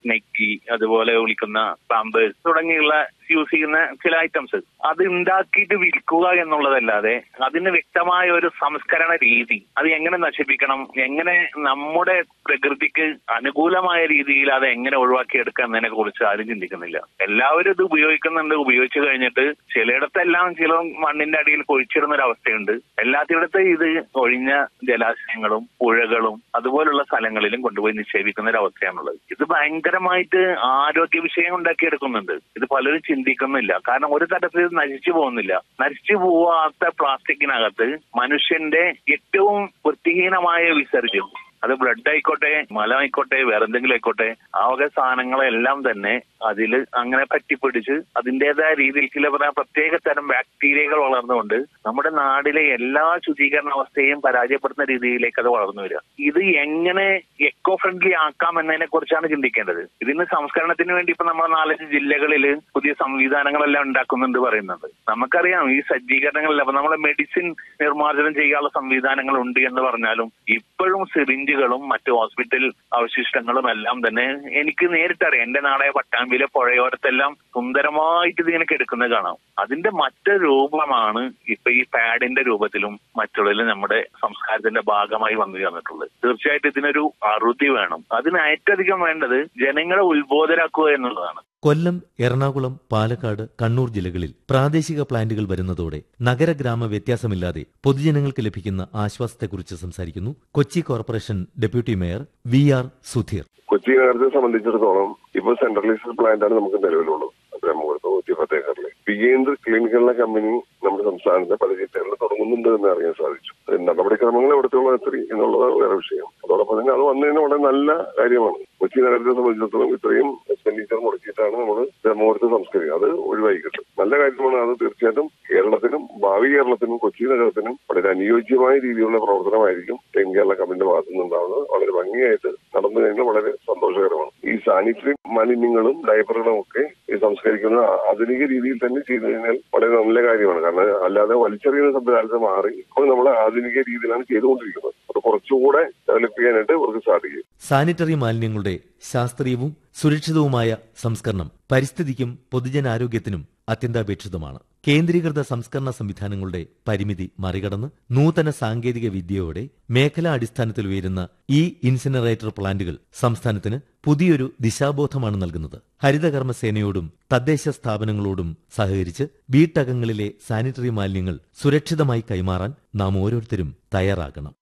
നെക്കി അതുപോലെ വിളിക്കുന്ന പാമ്പേഴ്സ് തുടങ്ങിയുള്ള യൂസ് ചെയ്യുന്ന ചില ഐറ്റംസ് അത് ഉണ്ടാക്കിയിട്ട് വിൽക്കുക എന്നുള്ളതല്ലാതെ അതിന് വ്യക്തമായ ഒരു സംസ്കരണ രീതി അത് എങ്ങനെ നശിപ്പിക്കണം എങ്ങനെ നമ്മുടെ പ്രകൃതിക്ക് അനുകൂലമായ രീതിയിൽ അത് എങ്ങനെ ഒഴിവാക്കിയെടുക്കാം എന്നതിനെ കുറിച്ച് ആരും ചിന്തിക്കുന്നില്ല എല്ലാവരും ഇത് ഉപയോഗിക്കുന്നുണ്ട് ഉപയോഗിച്ചു കഴിഞ്ഞിട്ട് ചിലയിടത്തെല്ലാം ചില മണ്ണിന്റെ അടിയിൽ കുഴിച്ചിടുന്ന ഒരു അവസ്ഥയുണ്ട് എല്ലാത്തിടത്തും ഇത് ഒഴിഞ്ഞ ജലാശയങ്ങളും പുഴകളും അതുപോലുള്ള സ്ഥലങ്ങളിലും കൊണ്ടുപോയി നിക്ഷേപിക്കുന്ന ഒരു അവസ്ഥയാണുള്ളത് ഇത് ഭയങ്കരമായിട്ട് ആരോഗ്യ വിഷയം ഉണ്ടാക്കിയെടുക്കുന്നുണ്ട് ഇത് പലരും ചിന്തിക്കുന്നില്ല കാരണം ഒരു തരത്തിൽ ഇത് നശിച്ചു പോകുന്നില്ല നശിച്ചു പോവാത്ത പ്ലാസ്റ്റിക്കിനകത്ത് മനുഷ്യന്റെ ഏറ്റവും വൃത്തിഹീനമായ വിസർജ്യം അത് ബ്ലഡ് ആയിക്കോട്ടെ മലം ആയിക്കോട്ടെ വേറെ എന്തെങ്കിലും ആയിക്കോട്ടെ ആ വക സാധനങ്ങളെല്ലാം തന്നെ അതിൽ അങ്ങനെ പറ്റിപ്പിടിച്ച് അതിന്റേതായ രീതിയിൽ ചില പ്ര- പ്രത്യേക തരം ബാക്ടീരിയകൾ വളർന്നുകൊണ്ട് നമ്മുടെ നാടിലെ എല്ലാ ശുചീകരണ അവസ്ഥയും പരാജയപ്പെടുന്ന രീതിയിലേക്ക് അത് വളർന്നു വരിക ഇത് എങ്ങനെ എക്കോ ഫ്രണ്ട്ലി ആക്കാം എന്നതിനെ കുറിച്ചാണ് ചിന്തിക്കേണ്ടത് ഇതിന് സംസ്കരണത്തിന് വേണ്ടി ഇപ്പൊ നമ്മുടെ നാലഞ്ച് ജില്ലകളിൽ പുതിയ സംവിധാനങ്ങളെല്ലാം ഉണ്ടാക്കുന്നുണ്ട് പറയുന്നുണ്ട് നമുക്കറിയാം ഈ സജ്ജീകരണങ്ങളിൽ അപ്പൊ നമ്മളെ മെഡിസിൻ നിർമ്മാർജ്ജനം ചെയ്യാനുള്ള സംവിധാനങ്ങൾ ഉണ്ട് എന്ന് പറഞ്ഞാലും ഇപ്പോഴും സിറിഞ്ചുകളും മറ്റു ഹോസ്പിറ്റൽ അവശിഷ്ടങ്ങളും എല്ലാം തന്നെ എനിക്ക് നേരിട്ടറിയാം എന്റെ നാടായ പട്ടാമ്പിയിലെ പുഴയോരത്തെല്ലാം സുന്ദരമായിട്ട് ഇതിങ്ങനെ കിടക്കുന്നത് കാണാം അതിന്റെ മറ്റൊരു രൂപമാണ് ഇപ്പൊ ഈ പാഡിന്റെ രൂപത്തിലും മറ്റുള്ളതിലും നമ്മുടെ സംസ്കാരത്തിന്റെ ഭാഗമായി വന്നു ചേർന്നിട്ടുള്ളത് തീർച്ചയായിട്ടും ഇതിനൊരു അറുതി വേണം അതിന് ഏറ്റവും വേണ്ടത് ജനങ്ങളെ ഉത്ബോധരാക്കുക എന്നുള്ളതാണ് കൊല്ലം എറണാകുളം പാലക്കാട് കണ്ണൂർ ജില്ലകളിൽ പ്രാദേശിക പ്ലാന്റുകൾ വരുന്നതോടെ നഗരഗ്രാമ വ്യത്യാസമില്ലാതെ പൊതുജനങ്ങൾക്ക് ലഭിക്കുന്ന ആശ്വാസത്തെക്കുറിച്ച് സംസാരിക്കുന്നു Kochi corporation deputy mayor V R Sudheer Kochi നഗരത്തെ സംബന്ധിച്ചിടത്തോളം ഇപ്പൊ സെൻട്രലൈസ്ഡ് പ്ലാന്റ് ആണ് നമുക്ക് നിലവിലുള്ളത് ബ്രഹ്മപുരത്ത് നൂറ്റി പത്ത് ഏക്കറിൽ വികേന്ദ്ര ക്ലിനിക്കുള്ള കമ്പനി നമ്മുടെ സംസ്ഥാനത്തെ പല ജില്ലകളിൽ തുടങ്ങുന്നുണ്ട് എന്ന് അറിയാൻ സാധിച്ചു അതിന്റെ നടപടിക്രമങ്ങൾ എവിടത്തോളം എത്തി എന്നുള്ളത് വേറെ വിഷയം അതോടൊപ്പം തന്നെ അത് വന്നതിന് വളരെ നല്ല കാര്യമാണ് കൊച്ചി നഗരത്തെ സംബന്ധിച്ചിടത്തോളം ഇത്രയും എക്സ്പെൻഡിച്ചർ മുടക്കിയിട്ടാണ് നമ്മൾ ബ്രഹ്മപുരത്ത് സംസ്കരിക്കുക അത് ഒഴിവായി കിട്ടും നല്ല കാര്യമാണ് അത് തീർച്ചയായിട്ടും കേരളത്തിനും ഭാവി കേരളത്തിനും കൊച്ചി നഗരത്തിനും വളരെ അനുയോജ്യമായ രീതിയിലുള്ള പ്രവർത്തനമായിരിക്കും തെൻ കേരള കമ്പനിയുടെ ഭാഗത്തു നിന്നുണ്ടാവുന്നത് വളരെ ഭംഗിയായിട്ട് നടന്നു കഴിഞ്ഞാൽ വളരെ സന്തോഷകരമാണ് ഈ സാനിറ്ററി മാലിന്യങ്ങളും ഡയപ്പറുകളും ഒക്കെ ഈ സംസ്കരിക്കുന്ന ആധുനിക രീതിയിൽ തന്നെ ചെയ്തു കഴിഞ്ഞാൽ വളരെ നല്ല കാര്യമാണ് കാരണം അല്ലാതെ വലിച്ചെറിയുന്ന സംവിധാനത്തെ മാറി ഇപ്പോൾ നമ്മൾ ആധുനിക രീതിയിലാണ് ചെയ്തുകൊണ്ടിരിക്കുന്നത് അത് കുറച്ചുകൂടെ ഡെവലപ്പ് ചെയ്യാനായിട്ട് അവർക്ക് സാധിക്കും സാനിറ്ററി മാലിന്യങ്ങളുടെ ശാസ്ത്രീയവും സുരക്ഷിതവുമായ സംസ്കരണം പരിസ്ഥിതിക്കും പൊതുജനാരോഗ്യത്തിനും അത്യന്താപേക്ഷിതമാണ് കേന്ദ്രീകൃത സംസ്കരണ സംവിധാനങ്ങളുടെ പരിമിതി മറികടന്ന് നൂതന സാങ്കേതിക വിദ്യയോടെ മേഖലാ അടിസ്ഥാനത്തിൽ ഉയരുന്ന ഈ ഇൻസിനറേറ്റർ പ്ലാന്റുകൾ സംസ്ഥാനത്തിന് പുതിയൊരു ദിശാബോധമാണ് നൽകുന്നത് ഹരിതകർമ്മസേനയോടും തദ്ദേശ സ്ഥാപനങ്ങളോടും സഹകരിച്ച് വീട്ടകങ്ങളിലെ സാനിറ്ററി മാലിന്യങ്ങൾ സുരക്ഷിതമായി കൈമാറാൻ നാം ഓരോരുത്തരും തയ്യാറാകണം